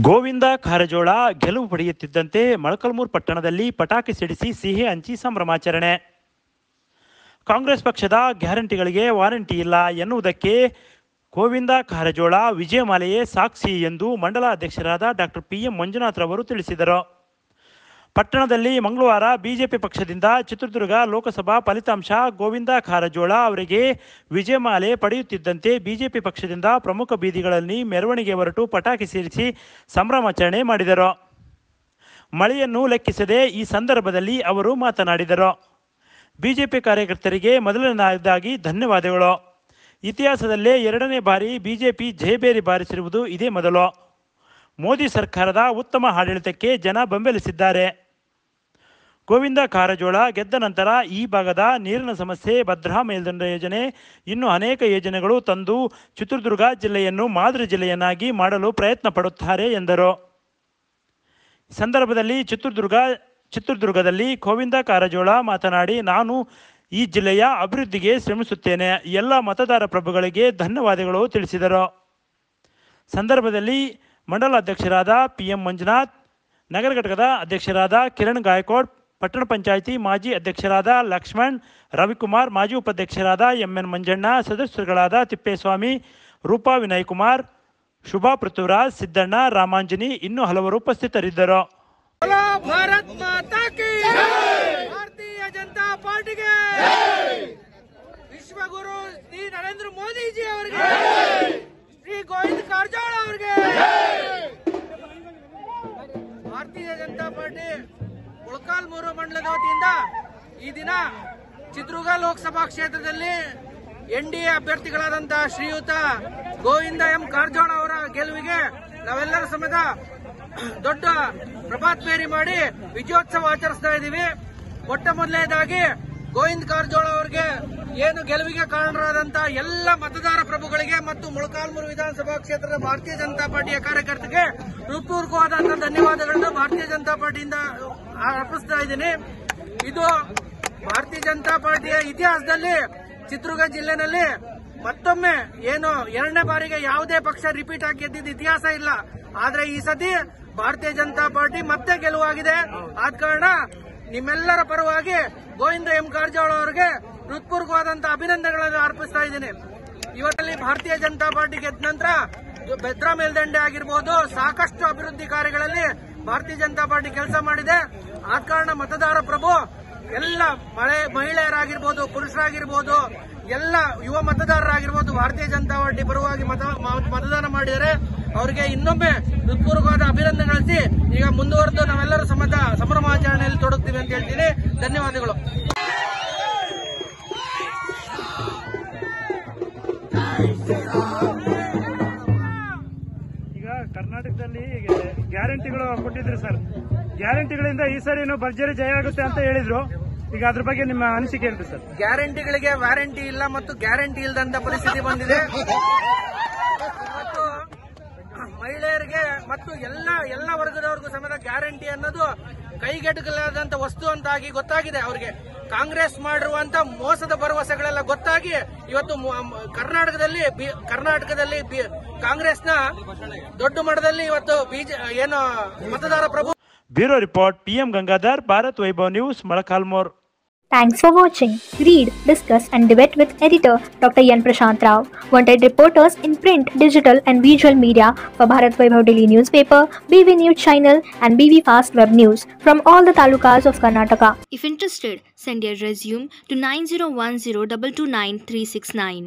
ಗೋವಿಂದ ಕಾರಜೋಳ ಗೆಲುವು ಪಡೆಯುತ್ತಿದ್ದಂತೆ ಮೊಳಕಲ್ಮೂರು ಪಟ್ಟಣದಲ್ಲಿ ಪಟಾಕಿ ಸಿಡಿಸಿ ಸಿಹಿ ಹಂಚಿ ಸಂಭ್ರಮಾಚರಣೆ ಕಾಂಗ್ರೆಸ್ ಪಕ್ಷದ ಗ್ಯಾರಂಟಿಗಳಿಗೆ ವಾರಂಟಿ ಇಲ್ಲ ಎನ್ನುವುದಕ್ಕೆ ಗೋವಿಂದ ಕಾರಜೋಳ ವಿಜಯಮಾಲೆಯೇ ಸಾಕ್ಷಿ ಎಂದು ಮಂಡಲ ಅಧ್ಯಕ್ಷರಾದ ಡಾಕ್ಟರ್ ಪಿ ಎಂ ಮಂಜುನಾಥ್ ರವರು ತಿಳಿಸಿದರು ಪಟ್ಟಣದಲ್ಲಿ ಮಂಗಳವಾರ ಬಿಜೆಪಿ ಪಕ್ಷದಿಂದ ಚಿತ್ರದುರ್ಗ ಲೋಕಸಭಾ ಫಲಿತಾಂಶ ಗೋವಿಂದ ಕಾರಜೋಳ ಅವರಿಗೆ ವಿಜಯಮಾಲೆ ಪಡೆಯುತ್ತಿದ್ದಂತೆ ಬಿಜೆಪಿ ಪಕ್ಷದಿಂದ ಪ್ರಮುಖ ಬೀದಿಗಳಲ್ಲಿ ಮೆರವಣಿಗೆ ಹೊರಟು ಪಟಾಕಿ ಸಿಡಿಸಿ ಸಂಭ್ರಮಾಚರಣೆ ಮಾಡಿದರು ಮಳೆಯನ್ನು ಲೆಕ್ಕಿಸದೆ ಈ ಸಂದರ್ಭದಲ್ಲಿ ಅವರು ಮಾತನಾಡಿದರು ಬಿಜೆಪಿ ಕಾರ್ಯಕರ್ತರಿಗೆ ಮೊದಲನೇದಾಗಿ ಧನ್ಯವಾದಗಳು ಇತಿಹಾಸದಲ್ಲೇ ಎರಡನೇ ಬಾರಿ ಬಿಜೆಪಿ ಜಯಬೇರಿ ಬಾರಿಸಿರುವುದು ಇದೇ ಮೊದಲು ಮೋದಿ ಸರ್ಕಾರದ ಉತ್ತಮ ಆಡಳಿತಕ್ಕೆ ಜನ ಬೆಂಬಲಿಸಿದ್ದಾರೆ ಗೋವಿಂದ ಕಾರಜೋಳ ಗೆದ್ದ ನಂತರ ಈ ಭಾಗದ ನೀರಿನ ಸಮಸ್ಯೆ ಭದ್ರಾ ಮೇಲ್ದಂಡ ಯೋಜನೆ ಇನ್ನು ಅನೇಕ ಯೋಜನೆಗಳು ತಂದು ಚಿತ್ರದುರ್ಗ ಜಿಲ್ಲೆಯನ್ನು ಮಾದರಿ ಜಿಲ್ಲೆಯನ್ನಾಗಿ ಮಾಡಲು ಪ್ರಯತ್ನ ಪಡುತ್ತಾರೆ ಎಂದರು ಈ ಸಂದರ್ಭದಲ್ಲಿ ಚಿತ್ರದುರ್ಗ ಚಿತ್ರದುರ್ಗದಲ್ಲಿ ಗೋವಿಂದ ಕಾರಜೋಳ ಮಾತನಾಡಿ ನಾನು ಈ ಜಿಲ್ಲೆಯ ಅಭಿವೃದ್ಧಿಗೆ ಶ್ರಮಿಸುತ್ತೇನೆ ಎಲ್ಲ ಮತದಾರ ಪ್ರಭುಗಳಿಗೆ ಧನ್ಯವಾದಗಳು ತಿಳಿಸಿದರು ಸಂದರ್ಭದಲ್ಲಿ ಮಂಡಲ ಅಧ್ಯಕ್ಷರಾದ ಪಿ ಎಂ ಮಂಜುನಾಥ್ ನಗರ ಘಟಕದ ಅಧ್ಯಕ್ಷರಾದ ಕಿರಣ್ ಗಾಯಕ್ವಾಡ್ ಪಟ್ಟಣ ಪಂಚಾಯಿತಿ ಮಾಜಿ ಅಧ್ಯಕ್ಷರಾದ ಲಕ್ಷ್ಮಣ್ ರವಿಕುಮಾರ್ ಮಾಜಿ ಉಪಾಧ್ಯಕ್ಷರಾದ ಎಂಎನ್ ಮಂಜಣ್ಣ ಸದಸ್ಯರುಗಳಾದ ತಿಪ್ಪೇಸ್ವಾಮಿ ರೂಪಾ ವಿನಯ್ ಕುಮಾರ್ ಶುಭಾ ಪೃಥ್ವಿರಾಜ್ ಸಿದ್ದಣ್ಣ ರಾಮಾಂಜನಿ ಇನ್ನೂ ಹಲವರು ಉಪಸ್ಥಿತರಿದ್ದರು बोलो भारत माता की भारतीय जनता पार्टी के ವಿಶ್ವ ಗುರು ಶ್ರೀ ನರೇಂದ್ರ ಮೋದಿ ಜಿ ಅವರಿಗೆ ಶ್ರೀ ಗೋವಿಂದ ಕಾರಜೋಳ ಅವರಿಗೆ ಭಾರತೀಯ ಜನತಾ ಪಾರ್ಟಿ ಮೊಳಕಾಲ್ಮೂರು ಮಂಡಲದ ವತಿಯಿಂದ ಈ ದಿನ ಚಿತ್ರದುರ್ಗ ಲೋಕಸಭಾ ಕ್ಷೇತ್ರದಲ್ಲಿ ಎನ್ ಡಿ ಎ ಅಭ್ಯರ್ಥಿಗಳಾದಂತಹ ಶ್ರೀಯುತ ಗೋವಿಂದ ಎಂ ಕಾರಜೋಳ ಅವರ ಗೆಲುವಿಗೆ ನಾವೆಲ್ಲರ ಸಮೇತ ದೊಡ್ಡ ಪ್ರಭಾತ್ ಫೇರಿ ಮಾಡಿ ವಿಜಯೋತ್ಸವ ಆಚರಿಸ್ತಾ ಇದ್ದೀವಿ ಮೊಟ್ಟ ಮೊದಲನೇದಾಗಿ ಗೋವಿಂದ ಕಾರಜೋಳ ಅವರಿಗೆ ಏನು ಗೆಲುವಿಗೆ ಕಾರಣರಾದಂತಹ ಎಲ್ಲ ಮತದಾರ ಪ್ರಭುಗಳಿಗೆ ಮತ್ತು ಮೊಳಕಾಲ್ಮೂರು ವಿಧಾನಸಭಾ ಕ್ಷೇತ್ರದ ಭಾರತೀಯ ಜನತಾ ಪಾರ್ಟಿಯ ಕಾರ್ಯಕರ್ತರಿಗೆ ಹೃತ್ಪೂರ್ವಕವಾದಂತಹ ಧನ್ಯವಾದಗಳನ್ನು ಭಾರತೀಯ ಜನತಾ ಪಾರ್ಟಿಯಿಂದ ಅರ್ಪಿಸ್ತಾ ಇದ್ದೀನಿ ಇದು ಭಾರತೀಯ ಜನತಾ ಪಾರ್ಟಿಯ ಇತಿಹಾಸದಲ್ಲಿ ಚಿತ್ರದುರ್ಗ ಜಿಲ್ಲೆನಲ್ಲಿ ಮತ್ತೊಮ್ಮೆ ಏನು ಎರಡನೇ ಬಾರಿಗೆ ಯಾವುದೇ ಪಕ್ಷ ರಿಪೀಟ್ ಆಗಿ ಗೆದ್ದಿದ್ದ ಇತಿಹಾಸ ಇಲ್ಲ ಆದ್ರೆ ಈ ಸತಿ ಭಾರತೀಯ ಜನತಾ ಪಾರ್ಟಿ ಮತ್ತೆ ಗೆಲುವಾಗಿದೆ ಆದ ಕಾರಣ ನಿಮ್ಮೆಲ್ಲರ ಪರವಾಗಿ ಗೋವಿಂದ ಎಂ ಕಾರಜೋಳ ಅವರಿಗೆ ಹೃತ್ಪೂರ್ವಕವಾದಂತಹ ಅಭಿನಂದನೆಗಳನ್ನು ಅರ್ಪಿಸ್ತಾ ಇದ್ದೀನಿ ಇವತ್ತಲ್ಲಿ ಭಾರತೀಯ ಜನತಾ ಪಾರ್ಟಿ ಗೆದ್ದ ನಂತರ ಭದ್ರಾ ಮೇಲ್ದಂಡೆ ಆಗಿರ್ಬೋದು ಸಾಕಷ್ಟು ಅಭಿವೃದ್ಧಿ ಕಾರ್ಯಗಳಲ್ಲಿ ಭಾರತೀಯ ಜನತಾ ಪಾರ್ಟಿ ಕೆಲಸ ಮಾಡಿದೆ ಆದ ಕಾರಣ ಮತದಾರ ಪ್ರಭು ಎಲ್ಲ ಮಳೆ ಮಹಿಳೆಯರಾಗಿರ್ಬೋದು ಪುರುಷರಾಗಿರ್ಬೋದು ಎಲ್ಲ ಯುವ ಮತದಾರರಾಗಿರ್ಬೋದು ಭಾರತೀಯ ಜನತಾ ಪಾರ್ಟಿ ಪರವಾಗಿ ಮತ ಮ- ಮತದಾನ ಮಾಡಿದರೆ ಅವರಿಗೆ ಇನ್ನೊಮ್ಮೆ ಹೃತ್ಪೂರ್ವಕವಾದ ಅಭಿನಂದನೆ ಗಳಿಸಿ ಈಗ ಮುಂದುವರೆದು ನಾವೆಲ್ಲರೂ ಸಮೇತ ಸಂಭ್ರಮಾಚರಣೆಯಲ್ಲಿ ತೊಡಗ್ತೀವಿ ಅಂತ ಹೇಳ್ತೀನಿ ಧನ್ಯವಾದಗಳು ಈಗ ಕರ್ನಾಟಕದಲ್ಲಿ ಗ್ಯಾರಂಟಿಗಳು ಕೊಟ್ಟಿದ್ರು ಸರ್ ಗ್ಯಾರಂಟಿಗಳಿಂದ ಈ ಸರಿನೂ ಭರ್ಜರಿ ಜಯ ಆಗುತ್ತೆ ಅಂತ ಹೇಳಿದ್ರು ಈಗ ಅದ್ರ ಬಗ್ಗೆ ನಿಮ್ಮ ಅನಿಸಿಕೆ ಏನು ಸರ್ ಗ್ಯಾರಂಟಿಗಳಿಗೆ ವ್ಯಾರಂಟಿ ಇಲ್ಲ ಮತ್ತು ಗ್ಯಾರಂಟಿ ಇಲ್ಲದಂತ ಪರಿಸ್ಥಿತಿ ಬಂದಿದೆ ಮತ್ತು ಮಹಿಳೆಯರಿಗೆ ಮತ್ತು ಎಲ್ಲ ಎಲ್ಲ ವರ್ಗದವರಿಗೂ ಸಮೇತ ಗ್ಯಾರಂಟಿ ಅನ್ನೋದು ಕೈಗೆಟಕಲಾದಂತ ವಸ್ತು ಅಂತಾಗಿ ಗೊತ್ತಾಗಿದೆ ಅವರಿಗೆ ಕಾಂಗ್ರೆಸ್ ಮಾಡಿರುವಂತ ಮೋಸದ ಭರವಸೆಗಳೆಲ್ಲ ಗೊತ್ತಾಗಿ ಇವತ್ತು ಮು- ಮ- ಕರ್ನಾಟಕದಲ್ಲಿ ಬಿ- ಕರ್ನಾಟಕದಲ್ಲಿ ಬಿ- ಕಾಂಗ್ರೆಸ್ನ ದೊಡ್ಡ ಮಟ್ಟದಲ್ಲಿ ಇವತ್ತು ಬಿಜೆ ಏನು ಮತದಾರ ಪ್ರಭು bureau report PM Gangadhar Bharat Vaibhav news Molakalmur Thanks for watching. Read, discuss, and debate with editor Dr. Yan Prashant Rao. Wanted reporters in print, digital, and visual media for Bharat Vaibhav Daily newspaper, BV News channel, and BV Fast Web News from all the talukas of Karnataka. If interested, send your resume to 9010 229 369.